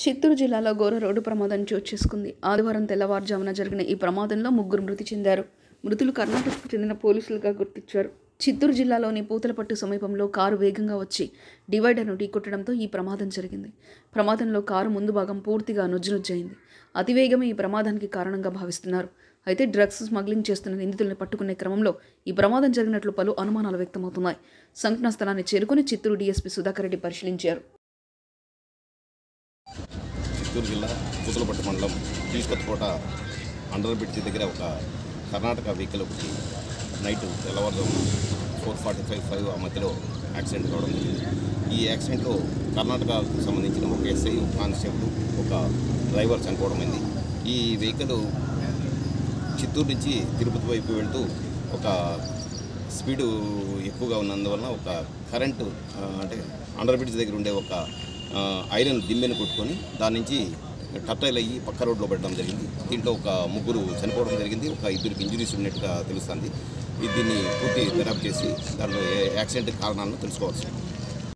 చిత్తూరు జిల్లాలో ఘోర రోడ్డు ప్రమాదం చోటు చేసుకుంది ఆదివారం తెల్లవారుజామున జరిగిన ఈ ప్రమాదంలో ముగ్గురు మృతి చెందారు మృతులు కర్ణాటకకు చెందిన పోలీసులుగా గుర్తించారు చిత్తూరు జిల్లాలోని పూతలపట్టు సమీపంలో కారు వేగంగా వచ్చి డివైడర్ను ఢీకొట్టడంతో ఈ ప్రమాదం జరిగింది ప్రమాదంలో కారు ముందు భాగం పూర్తిగా నుజ్జునుజ్జయింది అతివేగమే ఈ ప్రమాదానికి కారణంగా భావిస్తున్నారు అయితే డ్రగ్స్ స్మగ్లింగ్ చేస్తున్న నిందితుల్ని పట్టుకునే క్రమంలో ఈ ప్రమాదం జరిగినట్లు పలు అనుమానాలు వ్యక్తమవుతున్నాయి సంఘటనా స్థలాన్ని చేరుకుని చిత్తూరు డీఎస్పీ సుధాకర్ రెడ్డి పరిశీలించారు చిత్తూరు జిల్లా పూతలపట్టు మండలం తీసుకొత్తకోట అండర్ బ్రిడ్జ్ దగ్గర ఒక కర్ణాటక వెహికల్ ఒకటి నైట్ తెల్లవారుజామున ఫోర్ ఫార్టీ ఫైవ్ ఫైవ్ ఆ మధ్యలో యాక్సిడెంట్ కావడం జరిగింది ఈ యాక్సిడెంట్లో కర్ణాటకకు సంబంధించిన ఒక ఎస్ఐ ఒక కానిస్టేబుల్ ఒక డ్రైవర్ చనిపోవడం అయింది ఈ వెహికల్ చిత్తూరు నుంచి తిరుపతి వైపు వెళ్తూ ఒక స్పీడు ఎక్కువగా ఉన్నందువలన ఒక కరెంటు ఆ, అంటే అండర్ బ్రిడ్జ్ దగ్గర ఉండే ఒక ఆ, ఐరన్ దిమ్మెను కొట్టుకొని దాని నుంచి టట్టైల్ అయ్యి పక్క రోడ్లో పెట్టడం జరిగింది దీంట్లో ఒక ముగ్గురు చనిపోవడం జరిగింది ఒక ఇద్దరికి ఇంజరీస్ ఉన్నట్టుగా తెలుస్తుంది ఇది దీన్ని పూర్తి దర్యాప్తు చేసి దాంట్లో ఏ యాక్సిడెంట్ కారణాలను తెలుసుకోవాల్సి ఉంది